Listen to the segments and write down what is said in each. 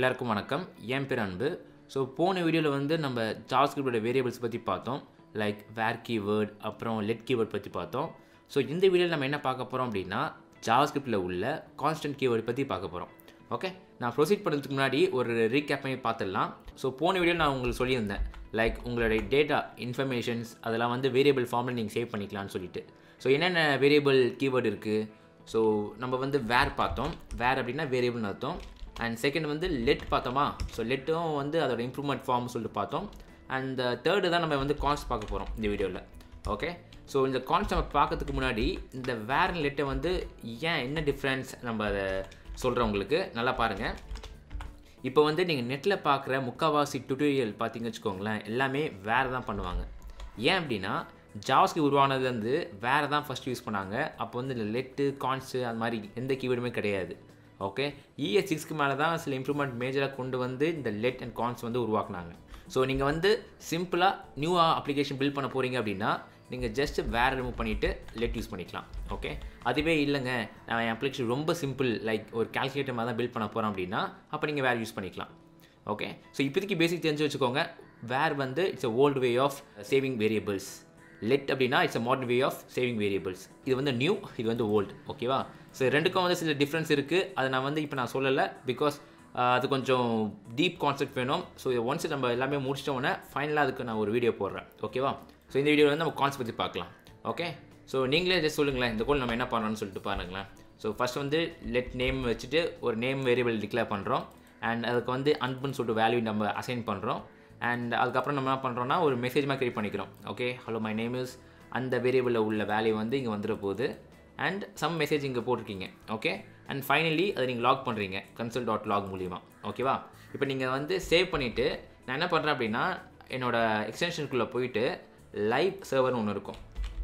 எல்லாருக்கும் வணக்கம் என் பேர் அன்பு ஸோ போன வீடியோவில் வந்து நம்ம ஜாவாஸ்கிரிப்டோட வேரியபிள்ஸ் பற்றி பார்த்தோம் லைக் வேர் கீவேர்ட் அப்புறம் லெட் கீவேர்ட் பற்றி பார்த்தோம் ஸோ இந்த வீடியோவில் நம்ம என்ன பார்க்க போகிறோம் அப்படின்னா ஜாவாஸ்கிரிப்டில் உள்ள கான்ஸ்டன்ட் கீவேர்டு பற்றி பார்க்க போகிறோம் ஓகே நான் ப்ரொசீட் பண்ணுறதுக்கு முன்னாடி ஒரு ரீகேப் பண்ணி பார்த்துடலாம் ஸோ போன வீடியோவில் நான் உங்களுக்கு சொல்லியிருந்தேன் லைக் உங்களுடைய டேட்டா இன்ஃபர்மேஷன்ஸ் அதெல்லாம் வந்து வேரியபிள் ஃபார்மில் நீங்கள் சேவ் பண்ணிக்கலாம்னு சொல்லிட்டு ஸோ என்னென்ன வேரியபிள் கீவேர்டு இருக்குது ஸோ நம்ம வந்து வேர் பார்த்தோம் வேர் அப்படின்னா வேரியபிள்னு அர்த்தம் அண்ட் செகண்ட் வந்து லெட் பார்த்தோமா ஸோ லெட்டும் வந்து அதோட இம்ப்ரூவ்மெண்ட் ஃபார்ம் சொல்லிட்டு பார்த்தோம் அண்ட் தேர்டு தான் நம்ம வந்து கான்ஸ் பார்க்க போகிறோம் இந்த வீடியோவில் ஓகே ஸோ இந்த கான்ஸ் நம்ம பார்க்கறதுக்கு முன்னாடி இந்த வேர் லெட்டை வந்து ஏன் என்ன டிஃப்ரென்ஸ் நம்ம அதை சொல்கிறோம் உங்களுக்கு நல்லா பாருங்கள் இப்போ வந்து நீங்கள் நெட்டில் பார்க்குற முக்கால்வாசி டுட்டோரியல் பார்த்தீங்கன்னு வச்சுக்கோங்களேன் எல்லாமே வேறு தான் பண்ணுவாங்க ஏன் அப்படின்னா ஜாவாஸ்க்கு உருவானது வந்து வேறு தான் ஃபஸ்ட் யூஸ் பண்ணாங்க அப்போ வந்து இந்த லெட்டு கான்ஸு அந்த மாதிரி எந்த கீவேர்டுமே கிடையாது ஓகே இஎஸ் சிக்ஸ்க்கு மேலே தான் சில இம்ப்ரூவ்மெண்ட் மேஜராக கொண்டு வந்து இந்த லெட் அண்ட் கான்ஸ் வந்து உருவாக்குனாங்க ஸோ நீங்கள் வந்து சிம்பிளாக நியூவாக அப்ளிகேஷன் பில்ட் பண்ண போகிறீங்க அப்படின்னா நீங்கள் ஜஸ்ட் வேறு ரிமூவ் பண்ணிவிட்டு லெட் யூஸ் பண்ணிக்கலாம் ஓகே அதுவே இல்லைங்க நான் என் அப்ளிகேஷன் ரொம்ப சிம்பிள் லைக் ஒரு கால்குலேட்டர் மாதிரி தான் பில்ட் பண்ண போகிறோம் அப்படின்னா அப்போ நீங்கள் வேறு யூஸ் பண்ணிக்கலாம் ஓகே ஸோ இப்போதைக்கு பேசிக் தெரிஞ்சு வச்சுக்கோங்க வேர் வந்து it's a old way of saving variables let அப்படின்னா it's a modern way of saving variables இது வந்து நியூ இது வந்து ஓல்டு ஓகேவா ஸோ ரெண்டுக்கும் வந்து சில டிஃப்ரென்ஸ் இருக்குது அதை நான் வந்து இப்போ நான் சொல்லலை பிகாஸ் அது கொஞ்சம் டீப் கான்செப்ட் வேணும் ஸோ இதை ஒன்ஸ் நம்ம எல்லாமே முடிச்சிட்டோன்னே ஃபைனலாக அதுக்கு நான் ஒரு வீடியோ போடுறேன் ஓகேவா ஸோ இந்த வீடியோவில் வந்து நம்ம கான்செப்ட் பற்றி பார்க்கலாம் ஓகே ஸோ நீங்களே ஜஸ்ட் சொல்லுங்களேன் இந்த கோல் நம்ம என்ன பண்ணணும்னு சொல்லிட்டு பாருங்களேன் ஸோ ஃபஸ்ட் வந்து லெட் நேம் வச்சுட்டு ஒரு நேம் வேரியபிள் டிக்ளேர் பண்ணுறோம் அண்ட் அதுக்கு வந்து அன்புன்னு சொல்லிட்டு வேல்யூ நம்ம அசைன் பண்ணுறோம் அண்ட் அதுக்கப்புறம் நம்ம என்ன பண்ணுறோம்னா ஒரு மெசேஜ் மாதிரி கிரியேட் பண்ணிக்கிறோம் okay hello my name is அந்த வேரியபிளில் உள்ள வேல்யூ வந்து இங்கே வந்துட போகுது அண்ட் சம் மெசேஜ் இங்கே போட்டிருக்கீங்க ஓகே அண்ட் ஃபைனலி அதை நீங்கள் லாக் பண்ணுறீங்க கன்சல் டாட் லாக் மூலிமா ஓகேவா இப்போ நீங்கள் வந்து சேவ் பண்ணிவிட்டு நான் என்ன பண்ணுறேன் அப்படின்னா என்னோடய எக்ஸ்டென்ஷனுக்குள்ளே போயிட்டு லைவ் சர்வர்னு ஒன்று இருக்கும்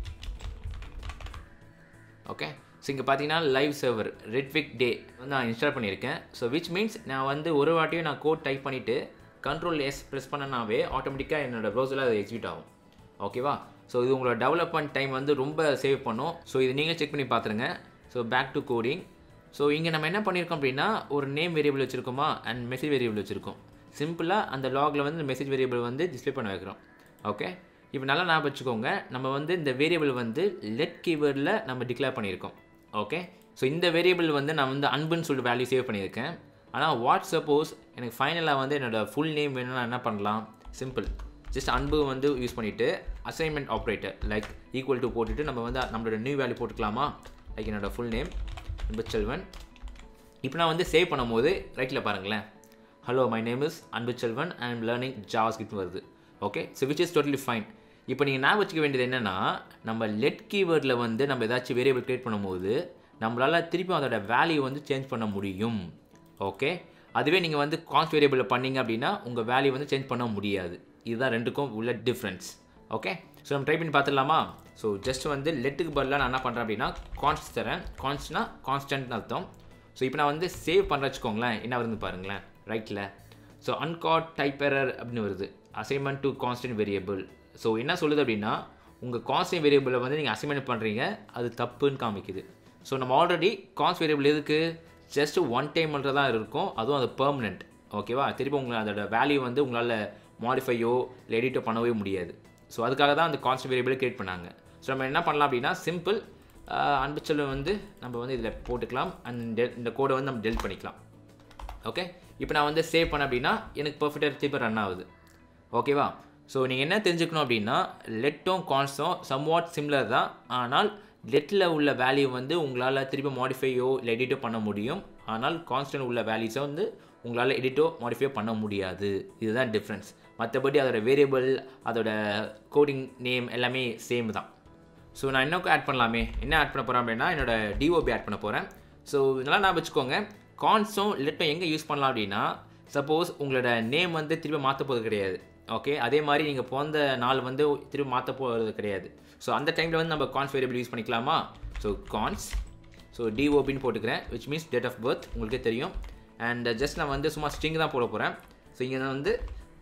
ஓகே ஸோ இங்கே பார்த்தீங்கன்னா லைவ் சர்வர் ரெட்விக் டே வந்து நான் இன்ஸ்டால் பண்ணியிருக்கேன் ஸோ விச் மீன்ஸ் நான் வந்து ஒரு வாட்டியும் நான் கோட் டைப் பண்ணிவிட்டு கண்ட்ரோல் எஸ் ப்ரெஸ் பண்ணனாவே ஆட்டோமேட்டிக்காக என்னோடய ப்ரௌசரில் அது எக்ஸிக்யூட் ஆகும் ஓகேவா ஸோ இது உங்களோட டெவலப்மெண்ட் டைம் வந்து ரொம்ப சேவ் பண்ணும் ஸோ இது நீங்கள் செக் பண்ணி பார்த்துருங்க so back to coding so இங்கே நம்ம என்ன பண்ணியிருக்கோம் அப்படின்னா ஒரு நேம் வேரியபிள் வச்சுருக்கோமா அண்ட் மெசேஜ் வேரியபிள் வச்சுருக்கோம் சிம்பிளாக அந்த லாகில் வந்து மெசேஜ் வேரியபிள் வந்து டிஸ்பிளே பண்ண வைக்கிறோம் ஓகே இப்போ நல்லா ஞாபகம் வச்சுக்கோங்க நம்ம வந்து இந்த வேரியபிள் வந்து லெட் கீவேர்டில் நம்ம டிக்ளேர் பண்ணியிருக்கோம் ஓகே ஸோ இந்த வேரியபிள் வந்து நான் வந்து அன்புன்னு சொல்லிட்டு வேல்யூ சேவ் பண்ணியிருக்கேன் ஆனால் வாட் சப்போஸ் எனக்கு ஃபைனலாக வந்து என்னோடய ஃபுல் நேம் வேணும்னா என்ன பண்ணலாம் சிம்பிள் ஜஸ்ட் அன்பு வந்து யூஸ் பண்ணிவிட்டு assignment operator like equal to போட்டுட்டு நம்ம வந்து நம்மளோட நியூ வேல்யூ போட்டுக்கலாமா லைக் என்னோடய ஃபுல் நேம் அன்புச்செல்வன் இப்போ நான் வந்து சேவ் பண்ணும்போது ரைட்டில் பாருங்களேன் hello my name is Anbuchelvan and learning JavaScript வருது okay so which is totally fine இப்போ நீங்கள் ஞாபகம் வச்சுக்க வேண்டியது என்னென்னா நம்ம லெட் கீவேர்டில் வந்து நம்ம ஏதாச்சும் வேரியபிள் க்ரியேட் பண்ணும்போது நம்மளால் திருப்பி அதோட வேல்யூ வந்து சேஞ்ச் பண்ண முடியும் ஓகே அதுவே நீங்கள் வந்து கான்ஸ் வேரியபிளில் பண்ணீங்க அப்படின்னா உங்கள் வேல்யூ வந்து சேஞ்ச் பண்ண முடியாது இதுதான் ரெண்டுக்கும் உள்ள டிஃப்ரென்ஸ் ஓகே ஸோ நம்ம ட்ரை பண்ணி பார்த்துடலாமா ஸோ ஜஸ்ட் வந்து லெட்டுக்கு பதிலாக நான் என்ன பண்ணுறேன் அப்படின்னா கான்ஸ்ட் தரேன் கான்ஸ்ட்னா கான்ஸ்டன்ட்னு அர்த்தம் ஸோ இப்போ நான் வந்து சேவ் பண்ணுற வச்சுக்கோங்களேன் என்ன வருது பாருங்களேன் ரைட்டில் ஸோ அன்காட் டைப் எரர் அப்படின்னு வருது assignment to constant variable so என்ன சொல்லுது அப்படின்னா உங்கள் கான்ஸ்டன்ட் வேரியபிளை வந்து நீங்கள் அசைன்மெண்ட் பண்ணுறீங்க அது தப்புன்னு காமிக்குது ஸோ நம்ம ஆல்ரெடி கான்ஸ் வேரியபிள் எதுக்கு ஜஸ்ட் ஒன் டைம் மட்டும் தான் இருக்கும் அதுவும் அது பெர்மனெண்ட் ஓகேவா திருப்பி உங்களை அதோட வேல்யூ வந்து உங்களால் மாடிஃபையோ இல்லை எடிட்டோ பண்ணவே முடியாது ஸோ அதுக்காக தான் அந்த கான்ஸ்டன்ட் வேரியபிளை கிரியேட் பண்ணாங்க ஸோ நம்ம என்ன பண்ணலாம் அப்படின்னா சிம்பிள் அன்புச்சல் வந்து நம்ம வந்து இதில் போட்டுக்கலாம் அண்ட் இந்த கோடை வந்து நம்ம டெலிட் பண்ணிக்கலாம் ஓகே இப்போ நான் வந்து சேவ் பண்ண அப்படின்னா எனக்கு பர்ஃபெக்டாக திருப்பி ரன் ஆகுது ஓகேவா ஸோ நீங்கள் என்ன தெரிஞ்சுக்கணும் அப்படின்னா லெட்டும் கான்ஸும் சம்வாட் சிம்லர் தான் ஆனால் லெட்டில் உள்ள வேல்யூ வந்து உங்களால் திருப்பி மாடிஃபையோ இல்லை எடிட்டோ பண்ண முடியும் ஆனால் கான்ஸ்டன்ட் உள்ள வேல்யூஸை வந்து உங்களால் எடிட்டோ மாடிஃபை பண்ண முடியாது இதுதான் டிஃப்ரென்ஸ் மற்றபடி அதோட வேரியபிள் அதோட கோடிங் நேம் எல்லாமே சேம் தான் ஸோ நான் இன்னும் ஆட் பண்ணலாமே என்ன ஆட் பண்ண போகிறேன் அப்படின்னா என்னோட டிஓபி ஆட் பண்ண போகிறேன் ஸோ இதெல்லாம் நான் வச்சுக்கோங்க கான்ஸும் லெட்டும் எங்கே யூஸ் பண்ணலாம் அப்படின்னா சப்போஸ் உங்களோட நேம் வந்து திருப்பி மாற்ற போகிறது கிடையாது ஓகே அதே மாதிரி நீங்கள் பிறந்த நாள் வந்து திருப்பி மாற்ற போகிறது கிடையாது ஸோ அந்த டைமில் வந்து நம்ம கான்ஸ் வேரியபிள் யூஸ் பண்ணிக்கலாமா ஸோ கான்ஸ் ஸோ டிஓபின்னு போட்டுக்கிறேன் which means date of birth உங்களுக்கே தெரியும் அண்ட் ஜஸ்ட் நான் வந்து சும்மா ஸ்ட்ரிங் தான் போட போகிறேன் ஸோ இங்கே நான் வந்து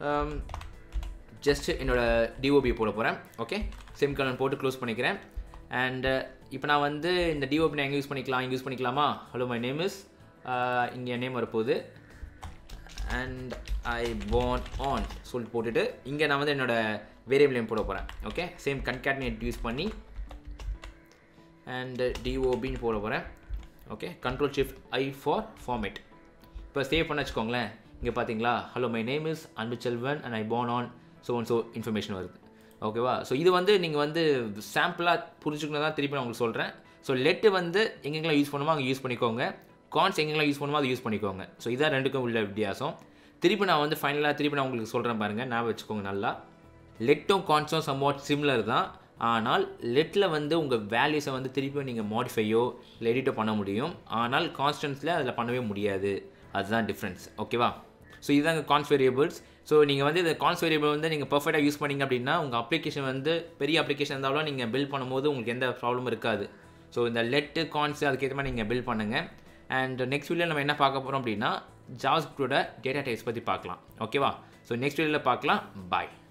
ஜஸ்ட் என்னோடய டிஓபி போட போகிறேன் ஓகே சிம் கலன் போட்டு க்ளோஸ் பண்ணிக்கிறேன் அண்ட் இப்போ நான் வந்து இந்த டிஓபி நான் எங்கே யூஸ் பண்ணிக்கலாம் இங்கே யூஸ் பண்ணிக்கலாமா ஹலோ மை நேம் இஸ் இங்கே நேம் வரப்போகுது அண்ட் ஐ born ஆன் சொல்லிட்டு போட்டுட்டு இங்கே நான் வந்து என்னோட வேரியபிள் நேம் போட போகிறேன் ஓகே சேம் கன்கேட்னேட் யூஸ் பண்ணி அண்ட் டிஓபின்னு போட போகிறேன் okay control shift I for format இப்போ சேவ் பண்ண வச்சுக்கோங்களேன் இங்கே பார்த்தீங்களா hello my name is Anbu Selvan and I born on so one so information வருது ஓகேவா ஸோ இது வந்து நீங்கள் வந்து சாம்பிளாக புரிஞ்சுக்கணும் தான் திருப்பி நான் உங்களுக்கு சொல்கிறேன் ஸோ லெட்டு வந்து எங்கெங்கெல்லாம் யூஸ் பண்ணுமோ அங்கே யூஸ் பண்ணிக்கோங்க கான்ஸ் எங்கெங்கெல்லாம் யூஸ் பண்ணுமோ அதை யூஸ் பண்ணிக்கோங்க ஸோ இதான் ரெண்டுக்கும் உள்ள வித்தியாசம் திருப்பி நான் வந்து ஃபைனலாக திருப்பி நான் உங்களுக்கு சொல்கிறேன் பாருங்கள் ஞாபகம் வச்சுக்கோங்க நல்லா லெட்டும் கான்ஸும் சம்வாட் சிமிலர் தான் ஆனால் லெட்டில் வந்து உங்கள் வேல்யூஸை வந்து திருப்பி நீங்கள் மாடிஃபையோ இல்லை எடிட்டோ பண்ண முடியும் ஆனால் கான்ஸ்டன்ஸில் அதில் பண்ணவே முடியாது அதுதான் டிஃப்ரென்ஸ் ஓகேவா ஸோ இதுதாங்க கான்ஸ் வேரியபிள்ஸ் ஸோ நீங்கள் வந்து இந்த கான்ஸ் வேரியபிள் வந்து நீங்கள் பர்ஃபெக்டாக யூஸ் பண்ணீங்க அப்படின்னா உங்கள் அப்ளிகேஷன் வந்து பெரிய அப்ளிகேஷன் இருந்தாலும் நீங்கள் பில்ட் பண்ணும்போது உங்களுக்கு எந்த ப்ராப்ளமும் இருக்காது ஸோ இந்த லெட்டு கான்ஸ் அதுக்கேற்ற மாதிரி நீங்கள் பில்ட் பண்ணுங்கள் அண்ட் நெக்ஸ்ட் வீடியோ நம்ம என்ன பார்க்க போகிறோம் அப்படின்னா ஜாஸ்கிரிப்டோட டேட்டா டைப்ஸ் பற்றி பார்க்கலாம் ஓகேவா ஸோ நெக்ஸ்ட் வீடியோவில் பார்க்கலாம் பாய்